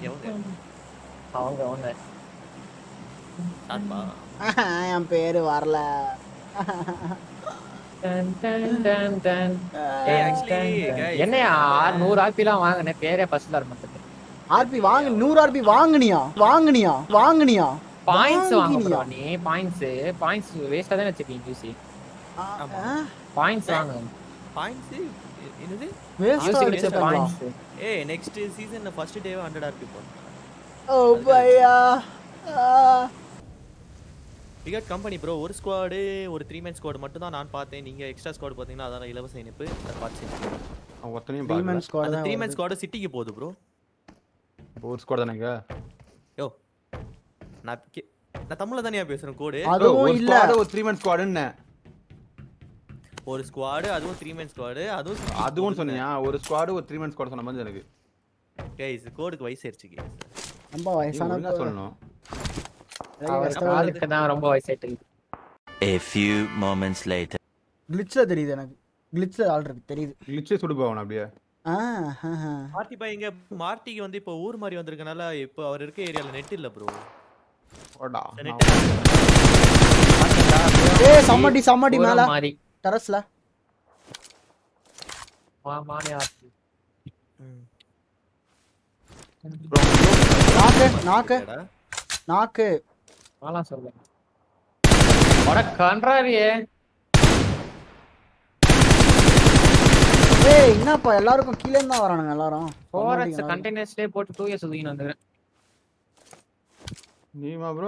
எவங்க அவங்க அவங்க சாத்மா என் பேரு வரல டன், டன், டன், டன். ஏய் ஆக்சுவலி guys என்னையா நூறு ஆப்பிலாம் வாங்கினேன் பேரே ஃபர்ஸ்ட்ல இருந்தது ஆர்பி வாங்க நூறு ஆர்பி வாங்குனியா வாங்குனியா வாங்குனியா பாயிண்ட்ஸ் வாங்கினியா? வாங்க நீ பாயிண்ட்ஸ் பாயிண்ட்ஸ் வேஸ்டா தானே வச்சிருக்கீங்க யூசி ஆமா. பாயிண்ட்ஸ் வாங்க பாயிண்ட்ஸ் என்னது வேஸ்டா யூசி வச்ச வச்சிருக்கலாம் பாயிண்ட்ஸ் ஏய் நெக்ஸ்ட் சீசன்ல ஃபர்ஸ்ட் டேவே 100 ஆர்பி போறோம் ஓ பையா பிகட் கம்பெனி ப்ரோ ஒரு ஸ்குவாடு ஒரு த்ரீ மேன் ஸ்குவாட் மட்டும் தான் நான் பார்த்தேன் நீங்க எக்ஸ்ட்ரா ஸ்குவாட் பாத்தீங்கன்னா அதான் இலவச இணைப்பு அதை பார்த்து செஞ்சு அவன் ஒருத்தனையும் த்ரீ பார்க்கல மேன் ஸ்குவாட் அந்த தான் த்ரீ மேன் வருது. ஸ்குவாட் சிட்டிக்கு போகுது ப்ரோ ஒரு ஸ்குவாட் தானேங்க யோ நான் கே- நான் தமிழ்ல தானே பேசுறேன் கோடு அதுவும் ஒரு இல்ல ஸ்குவாட் ஒரு த்ரீ மேன் ஸ்குவாடுன்னு ஒரு ஸ்குவாடு அதுவும் த்ரீ மேன் ஸ்குவாடு அதுவும் city க்கு அதுவும் போகுதுன்னு. சொன்னியா ஒரு ஸ்குவாடு ஒரு த்ரீ மேன் ஸ்குவாட் சொன்ன மாதிரி எனக்கு கைஸ் கோடுக்கு வயசு ஆயிருச்சு guys. ரொம்ப நீ வயசான ஒழுங்கா சொல்லணும் ஆளுக்கு தான் ரொம்ப வயசாயிட்டு இருக்கு. A few moments later. கிளிச்ல தெரியுது எனக்கு கிளிச்ல ஆள் இருக்கு தெரியுது கிளிச்சே சுடு போவன அப்படியே ஆ ஆ, ஆ. மார்ட்டி பா இங்க மார்ட்டிக்கு வந்து இப்போ ஊர் மாதிரி வந்திருக்கனால இப்போ அவர் இருக்க ஏரியால நெட் இல்ல ப்ரோ ஓடா நெட் ஏய் சம்மடி சம்மடி ஒரு மேல மாதிரி டெரஸ்ல மா- மானியா இருக்கு. நாக்கு நாக்கு நாக்கு நான்லாம் சொல்லுவேன் அட கன்றாரியே ஏய் என்னப்பா எல்லாருக்கும் கீழே தான் வரானுங்க எல்லாரும் ஃபோர் எக்ஸ் சம்மடிங்க கண்டெய்னர்ஸ்லயே போட்டு டூ இயர்ஸ் ஒதுக்கின்னு வந்துக்கிறேன் நீமா ப்ரோ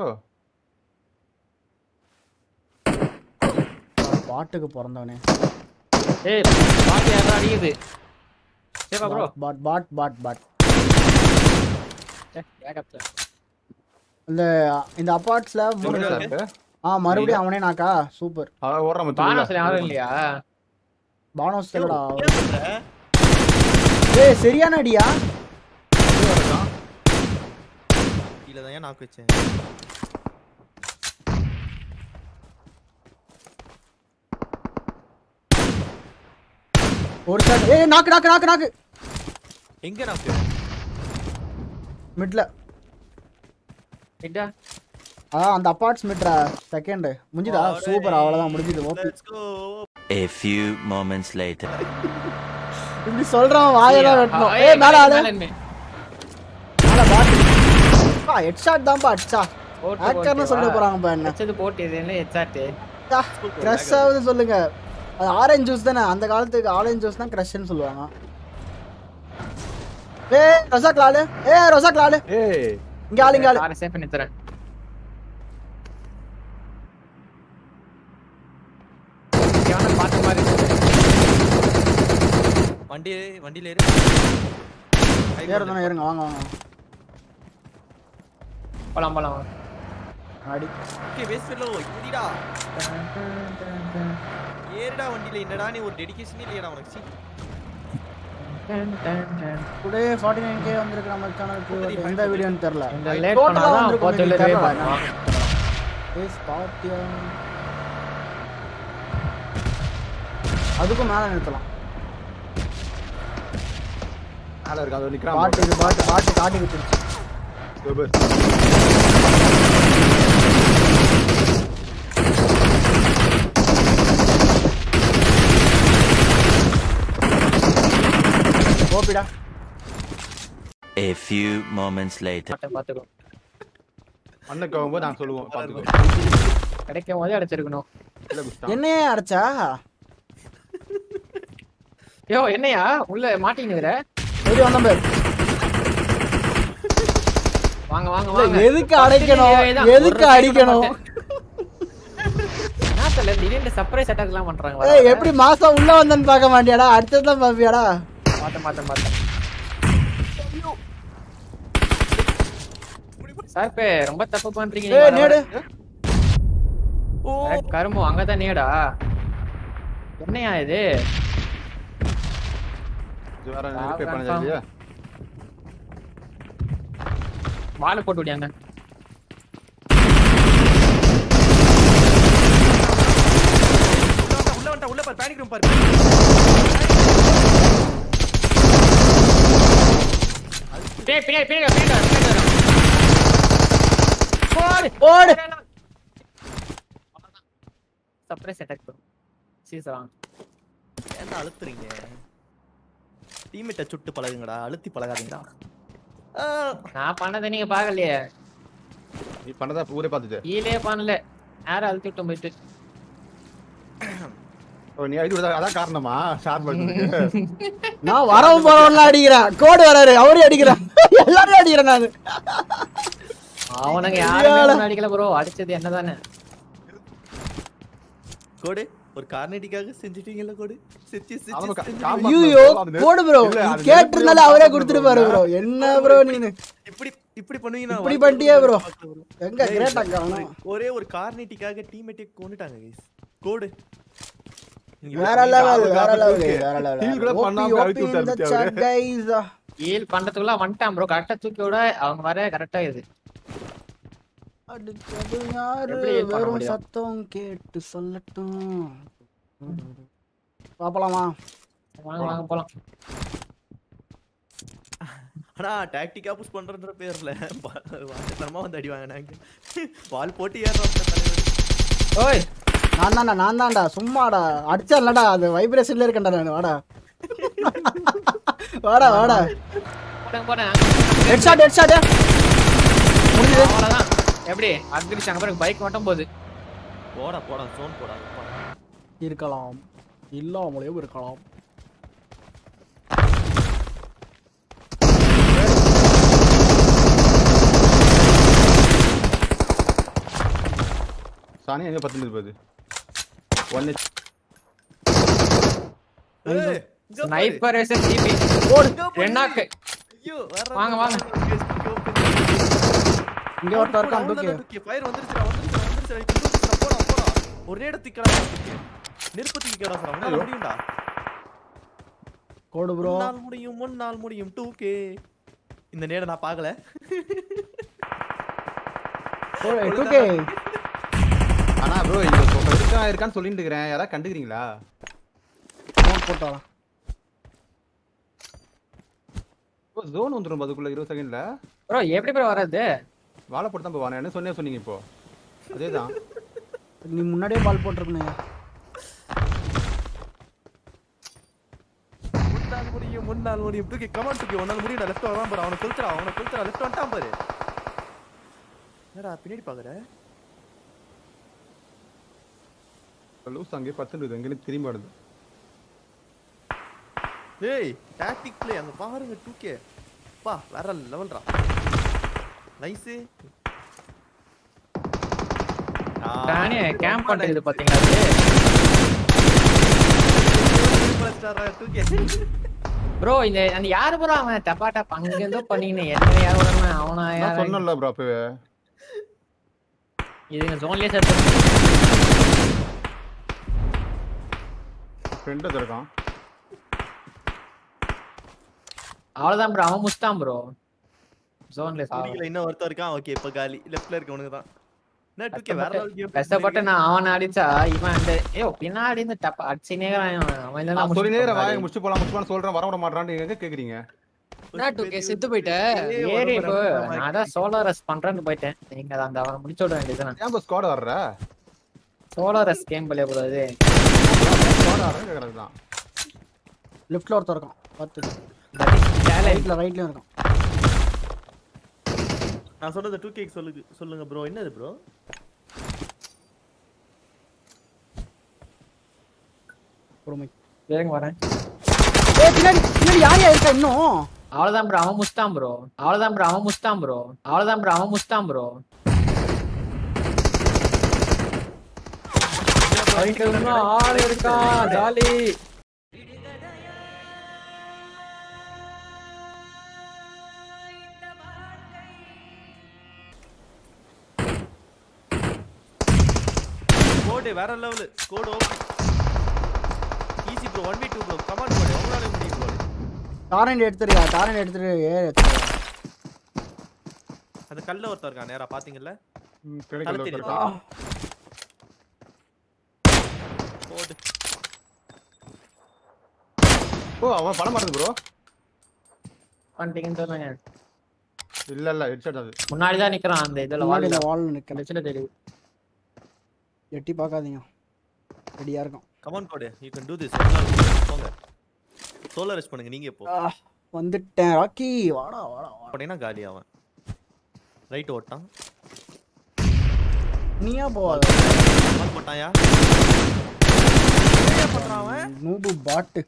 பாட்டுக்கு பிறந்தவனே ஏய் பாட்டி யாரா அடிக்குது சேவா bro bot bot bot bot backup இந்த இந்த அப்பார்ட்ஸ்ல மூணு சார் ஆ மறுபடியும் அவனே நாக்கா சூப்பர் அவன் ஓடுற மத்த பானஸ்ல யாரும் இல்லையா பானோஸ் இல்லடா ஏய் சரியான அடியா கீழ தான் நாக்கு வச்சேன் ஒரு ஷாட் ஏய் நாக்கு நாக்கு நாக்கு நாக்கு எங்க நாக்கு மிட்ல கிட்டா ஆ அந்த அப்பார்ட்ஸ் மிட்ரா செகண்ட் முடிஞ்சுதா சூப்பர் அவ்வளவுதான் முடிஞ்சுது OP let's go A few moments later. இப்படி சொல்றான் வாயெல்லாம் வெட்டணும் ஏய் மேல ஆளு மேல பாட்டு பா ஹெட் ஷாட் தான்ப்பா அடிச்சா ஹேக்கர்னு சொல்ல போறாங்கப்பா என்ன வச்சது போட்டு இது என்ன ஹெட்சாட் கிரஷ் ஆகுது சொல்லுங்க அது ஆரஞ்சு ஜூஸ் தானே அந்த காலத்துக்கு ஆரஞ்சு ஜூஸ் தான் கிரஷ்னு சொல்லுவாங்க ஏய் ரொசாக் லாலு ஏய் ரொசாக் லாலு ஏய் இங்க ஆளு இங்க ஆளு காரை சேவ் பண்ணி தரேன் எவனை பார்த்த மாதிரி இருக்கு. வண்டி வண்டியில ஏறு ஏறுதானே ஏறுங்க வாங்க வாங்க போலாம் போலாம் வாங்க. அடி ஓகே வேஸ்ட் ஃபெல்லோ இதுடா ஏறுடா வண்டியில என்னடா நீ ஒரு டெடிகேஷனே இல்லையடா உனக்கு சீ டுடே 49k வந்திருக்கு நம்ம சேனலுக்கு எந்த வீடியோன்னு தெரியல இந்த லேட் பண்ணாதான் போத்தல ரே பண்ணுவான் ஏஸ் பாத்தியம் அதுக்கும் மேல நிறுத்தலாம் மேல இருக்க அது நிக்கிறான் பாட்டு இது பாட்டு பாட்டு காட்டி விட்டுருச்சு சூப்பர் ஓபிடா A few moments later. பாட்டு பாத்துக்கோ அண்ணனுக்கு ஆகும்போது நான் சொல்லுவோம் பாத்துக்கோ கிடைக்கும் போதே அடைச்சிருக்கணும் இல்ல குஸ்தான் என்னையே அடைச்சா யோ என்னையா உள்ள மாட்டினுங்கிற எப்படி வந்த பேர் வாங்க வாங்க இல்ல, வாங்க எதுக்கு அடைக்கணும் எதுக்கு அடிக்கணும் என்ன தெரியல திடீர்னு சர்ப்ரைஸ் அட்டாக் எல்லாம் பண்றாங்க ஏய் எப்படி மாசம் உள்ள வந்தேன்னு பார்க்க மாட்டியாடா அடுத்ததுதான் பாப்பியாடா மாத்த மாத்த மாத்த சார்பே ரொம்ப தப்பு பண்றீங்க ஏய் நீங்க நேடு அட, கரும்பு அங்கதான் நேடா என்னையா இது இது வேற ரிப்பேர் பண்ணது இல்லையா வாழை போட்டு விடியாங்க உள்ள வந்துட்டா உள்ள பாரு பேனிக் ரூம் பாரு பின்னாடி பின்னாடி பின்னாடி வா, பின்னாடி வா, பின்னாடி வரும் போடு போடு சர்ப்ரைஸ் அட்டாக் ப்ரோ சீசரான் என்ன அழுத்துறீங்க டீமேட்டை சுட்டு பழகுங்கடா அழுத்தி பழகாதீங்கடா ஆ, நான் பண்ணதை நீங்க பார்க்கலையே நீ பண்ணதா ஊரே பார்த்துட்டு கீழே பண்ணல யாரும் அழுத்தி விட்டு போயிட்டு ஓ, நீ ஐடி அதான் காரணமா ஷார்ட் பண்ணுறதுக்கு நான் வரவு போறவன்லாம் அடிக்கிறேன் கோடு வராரு அவரே அடிக்கிறேன் எல்லாரையும் அடிக்கிறேன் நான் அவனுங்க யாருமே ஒண்ணும் அடிக்கல ப்ரோ அடிச்சது என்னதானே கோடு ஒரு கார்னேட்டிக்காக செஞ்சுட்டீங்கல்ல கோடு சிரிச்சு சிரிச்சு அவனுக்கு செஞ்சு- காம- ஐயோ அது கோடு ப்ரோ இல்ல, அது கேட்டிருந்தாலே நெருப்பு அவரே வந்து கொடுத்துருப்பாரு ப்ரோ என்ன ப்ரோ நீனு இப்படி இப்படி பண்ணுவீங்கன்னா இப்படி வாழ்க்கையில பண்ணிட்டியே bro. பார்க்கல bro. எங்க ஏய், கிரேட் அக்கா வேணும் ஒரே ஒரு கார்னேட்டிக்காக டீமேட்டே கொண்டுட்டாங்க கைஸ் கோடு நீங்க வேற லெவல் வேற காப்பி லெவல் தூக்கி. வேற லெவல் Heal கூட பண்ணாம அழுத்தி விட்டாரு பத்தியா அவரு? கைஸ் ஹீல் பண்றதுக்குள்ள வந்துட்டான் ப்ரோ கரெக்டா தூக்கி விட அவங்க வர கரெக்டா இது அடுத்தது யாரு எப்படி heal பண்ண வெறும் முடியும்? சத்தம் கேட்டு சொல்லட்டும் பாப்பலாமா வாங்க வாங்க போலாம் ஆனா டாக்டிக்கா புஷ் பண்றன்ற பேர்ல வாட்டத்தனமா வந்து அடிவாங்க நாங்க வால் போட்டு ஏறுறோம் தலைவர் ஓய் நான் தான்டா நான் தான்டா சும்மாடா அடிச்சா இல்லடா அது வைப்ரேஷன்ல இருக்கேன்டா நான் வாடா வாடா வாடா போட்டேன் போட்டேன் ஹெட் ஷாட் ஹெட் ஷாட் முடிஞ்சது அவ்வளவுதான் எப்படி அக்ரிச்சு அங்க பிறகு பைக் மட்டும் போகுது போடா போடா சோன் போடா போடா. இருக்கலாம் இல்லாமலேயும் இருக்கலாம் சாணி எங்க பத்து போகுது ஒன்னு ஏய், இங்க பாரு. ஸ்னைப்பர் வெர்சஸ் ஜிபி ஓடு இங்க பாரு. ரெண்டாக்கு ஐயோ, வேற வாங்க, வாங்க. இங்க ஒருத்தன் இருக்கான் தூக்கி தூக்கி ஃபயர் வந்துருச்சுடா வந்துருச்சுடா வந்துருச்சுடா இப்ப தூக்குச்சுடா போடா போடா ஒரே இடத்துக்கு திக்கடா நெருப்பு தூக்கிக்கடா சார் உன்னால முடியும்டா கோடு ப்ரோ முன்னால் முடியும் முன்னால் முடியும் 2k இந்த நேரம் நான் பார்க்கல டூ கே ஆனா ப்ரோ இங்க ஒருத்தன் இருக்கான் இருக்கான்னு சொல்லிட்டு இருக்கிறேன் யாராவது கண்டுக்கிறீங்களா போட்டு வரேன் இப்போ ஜோன் வந்துரும் அதுக்குள்ள இருபது செகண்ட்ல ப்ரோ எப்படி ப்ரோ வர்றது வாழை போட்டு தான் போவானே என்ன சொன்னே சொன்னீங்க இப்போ அதேதான் நீ முன்னாடியே பால் போட்டிருக்கணும் முன்னால் முடியும் முன்னால் முடியும் தூக்கி கமான் தூக்கி உன்னால முடியும்டா லெஃப்ட் வரான் பாரு அவனை கொளுத்துறா அவனை கொளுத்துறா லெஃப்ட் வந்துட்டான் பாரு என்னடா பின்னாடி பாக்குற லூஸ் அங்கே பத்து இருக்குது எங்கே திரும்பி வருது ஏய் டாக்டிக் ப்ளே அங்க பாருங்க 2k பா வேற லெவல்ரா நைஸ் நானே கேம்ப் பண்றது பாத்தீங்களா அது 2k ப்ரோ இந்த அந்த யாரு ப்ரோ அவன் டப்பா டப் அங்க இருந்தோ பண்ணீங்க என்ன யார் வரணும் அவனா நான் யார் சொன்னேன்ல ப்ரோ அப்பவே இதுங்க ஜோன்லயே செத்து ஃப்ரெண்டு இருக்கான் அவ்வளவுதான் ப்ரோ அவன் முஸ்தான் ப்ரோ ஜோன்ல முடியல இன்னும் ஒருத்தர் இருக்கான் ஓகே இப்ப காலி லெஃப்ட்ல இருக்கவனுக்கு தான் என்ன 2k வேற லெவல் கேம் கஷ்டப்பட்டு நான் அவனை அடிச்சா இவன் அந்த ஏ பின்னாடி இருந்து டப்பா அடிச்சுனே அவன் இல்லைன்னா நான் சொல்லி நேரம் வாயை முடிச்சு முடிச்சு போலாம் முடிச்சு போலாம் சொல்றேன் வர விட மாட்டான்னு எங்க கேக்குறீங்க செத்து போயிட்டேன் ஏறி இப்போ நான் தான் சோலோ ரெஸ் பண்றேன்னு போயிட்டேன் நீங்க அதை அந்த அவனை முடிச்சு விட வேண்டியது ஏன் இப்போ ஸ்குவாட் வர்ற சோலோ ரெஸ் கேம் பிளே ப்ரோ அது ஸ்குவாட் வர்றேன் கேக்குறது தான் லெஃப்ட்ல ஒருத்தன் இருக்கான் பார்த்து சேலஞ்ச் ரைட்ல ரைட்லயும் இருக்கான் நான் சொன்னது 2k சொல்லுங்க சொல்லுங்க ப்ரோ என்னது ப்ரோ பொறுமை வேங்க வரேன் ஏய் பின்னாடி பின்னாடி யார் யார் இருக்கா இன்னும் அவ்வளவுதான் ப்ரோ அவன் முஸ்தான் ப்ரோ அவ்வளவுதான் ப்ரோ அவன் முஸ்தான் ப்ரோ அவ்வளவுதான் ப்ரோ அவன் முஸ்தான் ப்ரோ ஆள் இருக்கான் ஜாலி கோடு வேற level god okay easy bro 1v2 bro come on god உங்களால முடியும் கோடு டாரண்ட் எடுத்துறியா டாரண்ட் எடுத்துரு ஏ எடுத்துரு அந்த கல்ல ஒருத்தர் இருக்கான் நேரா பாத்தீங்கல்ல ம், தலை கிடைக்கல தெரியுது. இருக்கான். கோடு ஓ அவன் படம் மாட்டுது ப்ரோ பண்ணிட்டீங்கன்னு சொன்னாங்க இல்ல இல்ல ஹெட்ஷாட் அது முன்னாடி தான் நிக்கிறான் அந்த இதுல முன்னாடி வால்ல இந்த வால் நிக்கிறேன் பிரச்சனை தெரியுது எட்டி பார்க்காதீங்க ரெடியா இருக்கும் கமான் கோடு யூ கேன் டு திஸ் போங்க சோலோ ரெஸ்ட் பண்ணுங்க நீங்க இப்போ ஆ, வந்துட்டேன் ராக்கி வாடா வாடா வாடா அப்படின்னா காலி அவன் ரைட் ஓட்டான் நீயா போவாத கால் போட்டாயா என்ன பண்றான் அவன் நூபு பாட்டு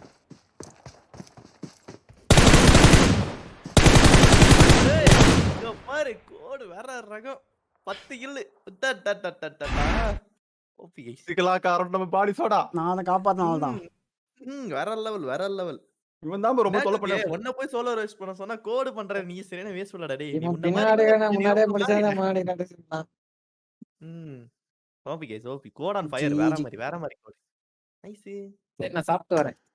ஏய், இங்க பாரு கோடு வேற ரகம் பத்து கில்லு ஓபி கைஸ் இதுக்கெல்லாம் காரணம் நம்ம பாடி சோடா நான் அதை காப்பாத்தினால தான் ம் வேற லெவல் வேற லெவல் இவன் தான் bro ரொம்ப தொலை பண்ண ஒன்ன போய் சோலோ ரேஸ் பண்ண சொன்னா கோடு பண்ற நீ சரியான வேஸ்ட் பண்ணடா டேய் நீ இவன் உன்ன பின்னாடி மாதிரி வேணா, முன்னாடியே முடிச்சா முன்னாடி நடிச்சிருந்தான் ம் OP guys OP code on fire வேற GG. மாதிரி வேற மாதிரி கோட் நைஸ் சரி நான் சாப்பிட்டு வரேன்